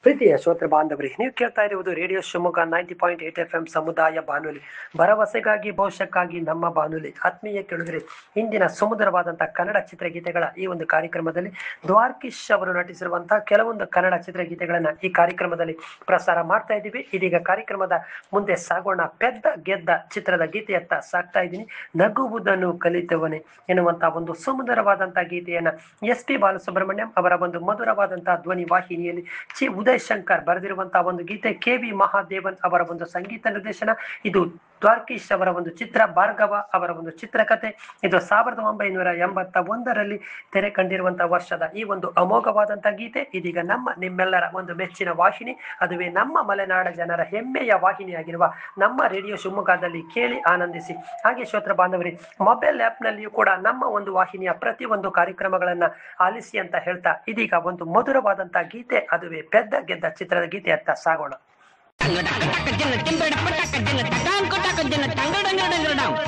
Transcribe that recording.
ಪ್ರೀತಿಯ ಶ್ರೋತೃ ಬಾಂಧವರಿ ನೀವು ಕೇಳ್ತಾ ಇರುವುದು radio Shivamogga ninety point eight F M ಸಮುದಾಯ ಬಾನುಲಿ ಭರವಸೆಗಾಗಿ ಭವಿಷ್ಯಕ್ಕಾಗಿ ನಮ್ಮ ಬಾನುಲಿ ಆತ್ಮೀಯ ಕೇಳಿದ್ರೆ ಇಂದಿನ ಸುಮಧುರವಾದಂತಹ ಕನ್ನಡ ಚಿತ್ರಗೀತೆಗಳ ಈ ಒಂದು ಕಾರ್ಯಕ್ರಮದಲ್ಲಿ ದ್ವಾರ್ಕಿಶ್ ಅವರು ನಟಿಸಿರುವಂತಹ ಕೆಲವೊಂದು ಕನ್ನಡ ಚಿತ್ರಗೀತೆಗಳನ್ನ ಈ ಕಾರ್ಯಕ್ರಮದಲ್ಲಿ ಪ್ರಸಾರ ಮಾಡ್ತಾ ಇದ್ದೀವಿ ಇದೀಗ ಕಾರ್ಯಕ್ರಮದ ಮುಂದೆ ಸಾಗೋಣ ಪೆದ್ದ ಗೆದ್ದ ಚಿತ್ರದ ಗೀತೆಯತ್ತ ಸಾಕ್ತಾ ಇದ್ದೀನಿ ನಗುವುದನ್ನು ಕಲಿತವನೇ ಎನ್ನುವಂತಹ ಒಂದು ಸುಮಧುರವಾದಂತಹ ಗೀತೆಯನ್ನ ಎಸ್ ಪಿ ಬಾಲಸುಬ್ರಹ್ಮಣ್ಯಂ ಅವರ ಒಂದು ಮಧುರವಾದಂತಹ ಧ್ವನಿ ವಾಹಿನಿಯಲ್ಲಿ ಚಿ ಉದಯ್ ಶಂಕರ್ ಬರೆದಿರುವಂತಹ ಒಂದು ಗೀತೆ ಕೆ ವಿ ಮಹಾದೇವನ್ ಅವರ ಒಂದು ಸಂಗೀತ ನಿರ್ದೇಶನ ಇದು ದ್ವಾರ್ಕೀಶ್ ಅವರ ಒಂದು ಚಿತ್ರ ಭಾರ್ಗವ ಅವರ ಒಂದು ಚಿತ್ರಕಥೆ ಇದು ಸಾವಿರದ ಒಂಬೈನೂರ ಎಂಬತ್ತ ಒಂದರಲ್ಲಿ ತೆರೆ ಕಂಡಿರುವಂತಹ ವರ್ಷದ ಈ ಒಂದು ಅಮೋಘವಾದಂತಹ ಗೀತೆ ಇದೀಗ ನಮ್ಮ ನಿಮ್ಮೆಲ್ಲರ ಒಂದು ಮೆಚ್ಚಿನ ವಾಹಿನಿ ಅದುವೇ ನಮ್ಮ ಮಲೆನಾಡ ಜನರ ಹೆಮ್ಮೆಯ ವಾಹಿನಿಯಾಗಿರುವ ನಮ್ಮ ರೇಡಿಯೋ ಶಿವಮೊಗ್ಗದಲ್ಲಿ ಕೇಳಿ ಆನಂದಿಸಿ ಹಾಗೆ ಶ್ರೋತ್ರ ಬಾಂಧವರಿ ಮೊಬೈಲ್ ಆಪ್ ನಲ್ಲಿಯೂ ಕೂಡ ನಮ್ಮ ಒಂದು ವಾಹಿನಿಯ ಪ್ರತಿ ಒಂದು ಕಾರ್ಯಕ್ರಮಗಳನ್ನ ಆಲಿಸಿ ಅಂತ ಹೇಳ್ತಾ ಇದೀಗ ಒಂದು ಮಧುರವಾದಂತಹ ಗೀತೆ ಅದುವೇ ಪೆದ್ದ ಗೆದ್ದ ಚಿತ್ರದ ಗೀತೆಯತ್ತ ಸಾಗೋಣ Tangga tak tak kejana timber dapat tak kejana takkan kau tak kejana tanggal dan dan dan